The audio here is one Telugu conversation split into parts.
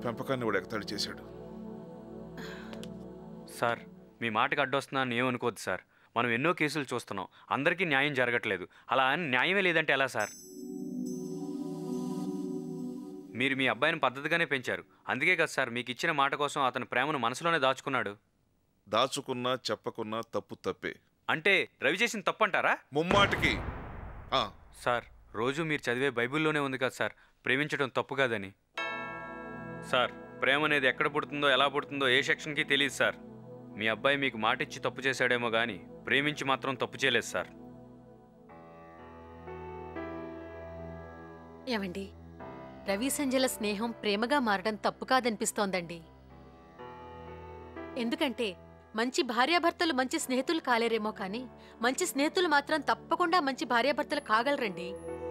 పెంపకాన్ని వాడు ఎగతాళి చేశాడు సార్ మీ మాటకు అడ్డొస్తున్నాను ఏమనుకోవద్దు సార్ మనం ఎన్నో కేసులు చూస్తున్నాం అందరికీ న్యాయం జరగట్లేదు అలా అని న్యాయమే లేదంటే ఎలా సార్ మీరు మీ అబ్బాయిని పద్ధతిగానే పెంచారు అందుకే కదా సార్ మీకు ఇచ్చిన మాట కోసం అతని ప్రేమను మనసులోనే దాచుకున్నాడు దాచుకున్నా చెప్పకున్నా తప్పు తప్పే అంటే రవి చేసిన తప్పంటారా ముమ్మాటికి ఆ, సార్ రోజు మీరు చదివే బైబిల్లోనే ఉంది కదా సార్ ప్రేమించడం తప్పు కాదని సార్ ప్రేమ అనేది ఎక్కడ పుడుతుందో ఎలా పుడుతుందో ఏ సెక్షన్కి తెలియదు సార్ మీ అబ్బాయి మీకు మాట ఇచ్చి తప్పు చేశాడేమో కానీ ప్రేమించి మాత్రం తప్పు చేయలేదు సార్ ఏమండి రవి సంజల స్నేహం ప్రేమగా మారడం తప్పు కాదనిపిస్తోందండి ఎందుకంటే మంచి భార్యాభర్తలు మంచి స్నేహితులు కాలేరేమో కానీ మంచి స్నేహితులు మాత్రం తప్పకుండా మంచి భార్యాభర్తలు కాగలరండి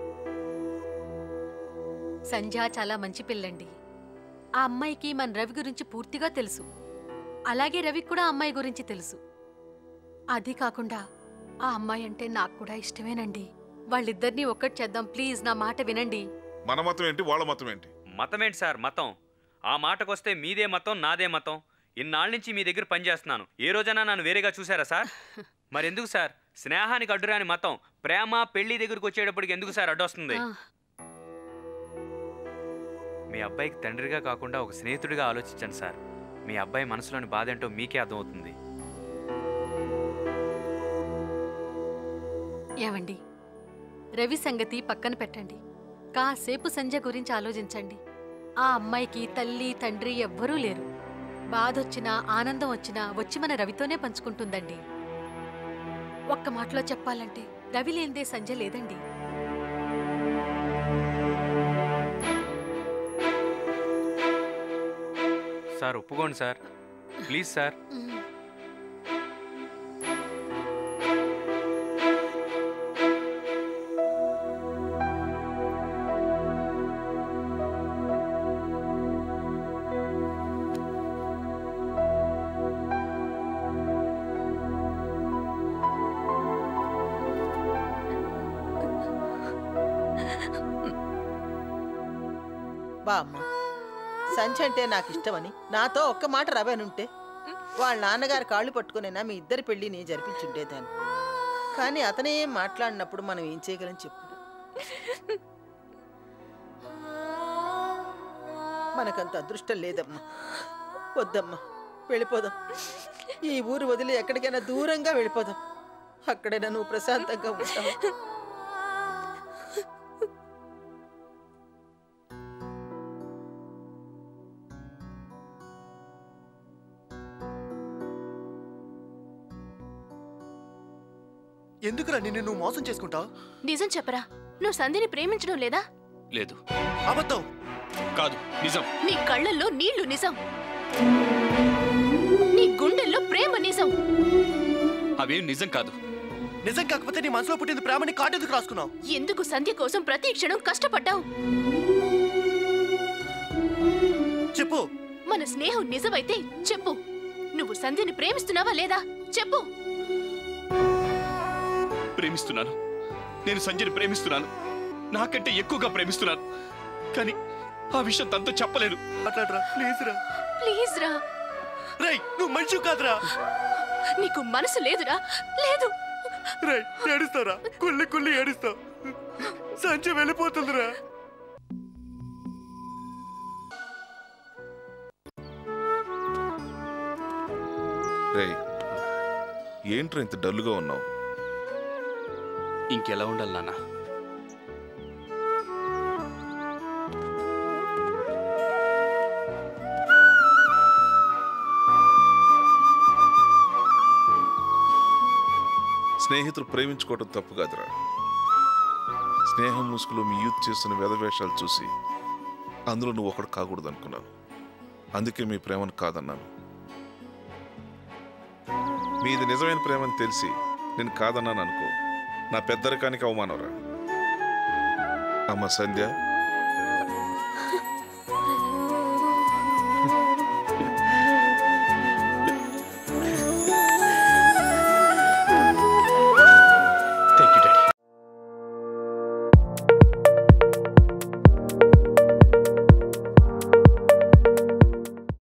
సంధ్య చాలా మంచి పిల్లండి ఆ అమ్మాయికి మన రవి గురించి పూర్తిగా తెలుసు అలాగే రవికి కూడా ఆ అమ్మాయి గురించి తెలుసు అది కాకుండా ఆ అమ్మాయి అంటే నాకు కూడా ఇష్టమేనండి వాళ్ళిద్దరినీ ఒక్కటి చేద్దాం ప్లీజ్ నా మాట వినండి మన మతం ఏంటి వాళ్ళ మతం ఏంటి మతం ఏంటి సార్ మతం ఆ మాటకొస్తే మీదే మతం నాదే మతం ఇన్నాళ్ళ నుంచి మీ దగ్గర పనిచేస్తున్నాను ఏ రోజైనా నన్ను వేరేగా చూసారా సార్ మరెందుకు సార్ స్నేహానికి అడ్డురాని మతం ప్రేమ పెళ్లి దగ్గరికి వచ్చేటప్పటికి ఎందుకు సార్ అడ్డొస్తుంది ఆ, మీ అబ్బాయికి తండ్రిగా కాకుండా ఒక స్నేహితుడిగా ఆలోచించండి సార్ మీ అబ్బాయి మనసులోని బాధ ఏంటో మీకే అర్థమవుతుంది ఏవండి రవి సంగతి పక్కన పెట్టండి కాసేపు సంజ గురించి ఆలోచించండి ఆ అమ్మాయికి తల్లి తండ్రి ఎవ్వరూ లేరు బాధొచ్చినా ఆనందం వచ్చినా వచ్చి మన రవితోనే పంచుకుంటుందండి ఒక్క మాటలో చెప్పాలంటే రవి లేనిదే సంజ లేదండి సార్ ఒప్పుకోండి సార్ ప్లీజ్ సార్ ఉమ్. బామ్మ సంచి అంటే నాకు ఇష్టమని నాతో ఒక్క మాట రవనుంటే వాళ్ళ నాన్నగారి కాళ్ళు పట్టుకునైనా మీ ఇద్దరి పెళ్ళిని జరిపించుండేదాన్ని కానీ అతనే ఏం మాట్లాడినప్పుడు మనం ఏం చేయగలం చెప్పు మనకంత అదృష్టం లేదమ్మా వద్దమ్మా వెళ్ళిపోదాం ఈ ఊరు వదిలి ఎక్కడికైనా దూరంగా వెళ్ళిపోదాం అక్కడైనా నువ్వు ప్రశాంతంగా ఉంటావు ఎందుకురా నిన్ను నువ్వు మోసం చేసుకుంటావు నిజం చెప్పరా నువ్వు సంధిని ప్రేమించడం లేదా లేదు అబద్ధం కాదు నిజం నీ కళ్ళల్లో నీళ్లు నిజం నీ గుండెల్లో ప్రేమ నిజం అవేం నిజం కాదు నిజం కాకపోతే నీ మనసులో పుట్టింది ప్రేమని కాటెందుకు రాసుకున్నావు ఎందుకు సంధ్య కోసం ప్రతి క్షణం కష్టపడ్డావు చెప్పు మన స్నేహం నిజమైతే చెప్పు నువ్వు సంధ్యని ప్రేమిస్తున్నావా లేదా చెప్పు ప్రేమిస్తున్నాను నేను సంజయ్ని ప్రేమిస్తున్నాను నాకంటే ఎక్కువగా ప్రేమిస్తున్నాను కానీ ఆ విషయం తనతో చెప్పలేదు మాట్లాడరా ప్లీజ్ రా ప్లీజ్ రా రేయ్ నువ్వు మనిషి కాదురా నీకు మనసు లేదురా లేదు రేయ్ ఏడుస్తారా కుళ్ళి కుళ్ళి ఏడుస్తావు సంచి వెళ్ళిపోతుందిరా రేయ్ ఏంట్రా ఇంత డల్లుగా ఉన్నావు ఇంకెలా ఉండాలి నాన్న స్నేహితులు ప్రేమించుకోవటం తప్పు కాదురా స్నేహం ముసుగులో మీ యూత్ చేస్తున్న వేషాలు చూసి అందులో నువ్వు ఒకడు కాకూడదు అనుకున్నాను అందుకే మీ ప్రేమను కాదన్నాను మీది నిజమైన ప్రేమని తెలిసి నేను కాదన్నాను అనుకో నా పెద్దరికానికి అవమానరా అమ్మ సంధ్య